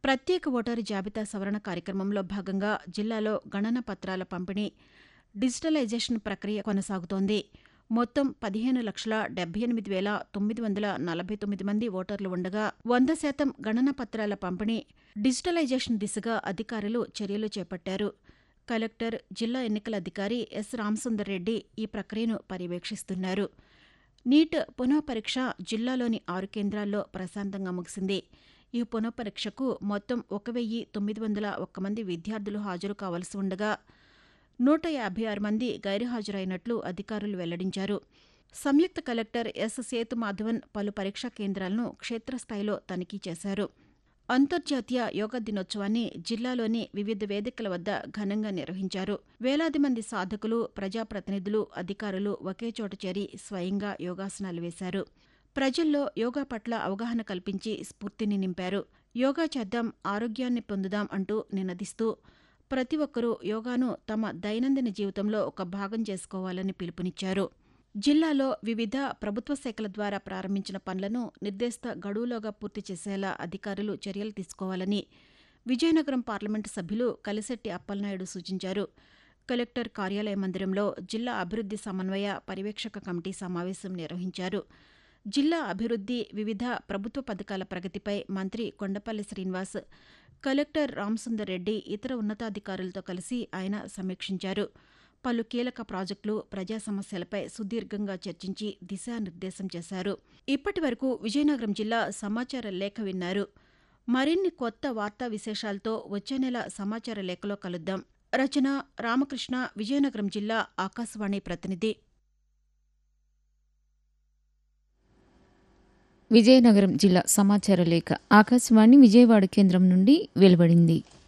ప్రత్యేక ఓటరు జాబితా సవరణ కార్యక్రమంలో భాగంగా జిల్లాలో గణన పత్రాల పంపిణీ డిజిటలైజేషన్ ప్రక్రియ కొనసాగుతోంది మొత్తం పదిహేను లక్షల డెబ్బై ఎనిమిది వేల తొమ్మిది వందల నలభై తొమ్మిది మంది ఓటర్లు ఉండగా వంద శాతం గణన పత్రాల పంపిణీ డిజిటలైజేషన్ దిశగా అధికారులు చర్యలు చేపట్టారు కలెక్టర్ జిల్లా ఎన్నికల అధికారి ఎస్ రామసుందర్ రెడ్డి ఈ ప్రక్రియను పర్యవేక్షిస్తున్నారు నీట్ పునఃపరీక్ష జిల్లాలోని ఆరు కేంద్రాల్లో ప్రశాంతంగా ముగిసింది ఈ పునఃపరీక్షకు మొత్తం ఒక వెయ్యి తొమ్మిది వందల ఒక్క మంది విద్యార్థులు హాజరు కావలసి ఉండగా నూట యాభై ఆరు మంది గైరుహాజరైనట్లు అధికారులు వెల్లడించారు సంయుక్త కలెక్టర్ ఎస్ సేతు మాధవన్ పలు పరీక్షా కేంద్రాలను క్షేత్రస్థాయిలో తనిఖీ చేశారు అంతర్జాతీయ యోగా దినోత్సవాన్ని జిల్లాలోని వివిధ వేదికల వద్ద ఘనంగా నిర్వహించారు వేలాది మంది సాధకులు ప్రజాప్రతినిధులు అధికారులు ఒకే చోట చేరి స్వయంగా యోగాసనాలు వేశారు ప్రజల్లో యోగా పట్ల అవగాహన కల్పించి స్ఫూర్తిని నింపారు యోగా చేద్దాం ఆరోగ్యాన్ని పొందుదాం అంటూ నినదిస్తూ ప్రతి ఒక్కరూ యోగాను తమ దైనందిన జీవితంలో ఒక భాగం చేసుకోవాలని పిలుపునిచ్చారు జిల్లాలో వివిధ ప్రభుత్వ శాఖల ద్వారా ప్రారంభించిన పనులను నిర్దేశిత గడువులోగా పూర్తి చేసేలా అధికారులు చర్యలు తీసుకోవాలని విజయనగరం పార్లమెంటు సభ్యులు కలిశెట్టి అప్పలనాయుడు సూచించారు కలెక్టర్ కార్యాలయ మందిరంలో జిల్లా అభివృద్ది సమన్వయ పర్యవేక్షక కమిటీ సమావేశం నిర్వహించారు జిల్లా అభివృద్ది వివిధ ప్రభుత్వ పథకాల ప్రగతిపై మంత్రి కొండపల్లి శ్రీనివాస్ కలెక్టర్ రామసుందర్ రెడ్డి ఇతర ఉన్నతాధికారులతో కలిసి ఆయన సమీక్షించారు పలు కీలక ప్రాజెక్టులు ప్రజా సమస్యలపై సుదీర్ఘంగా చర్చించి దిశానిర్దేశం చేశారు ఇప్పటి వరకు విజయనగరం జిల్లా సమాచార లేఖ విన్నారు మరిన్ని కొత్త వార్తా విశేషాలతో వచ్చే నెల సమాచార లేఖలో కలుద్దాం రచన రామకృష్ణ విజయనగరం జిల్లా ఆకాశవాణి ప్రతినిధి విజయనగరం జిల్లా సమాచార లేఖ ఆకాశవాణి విజయవాడ కేంద్రం నుండి వెలువడింది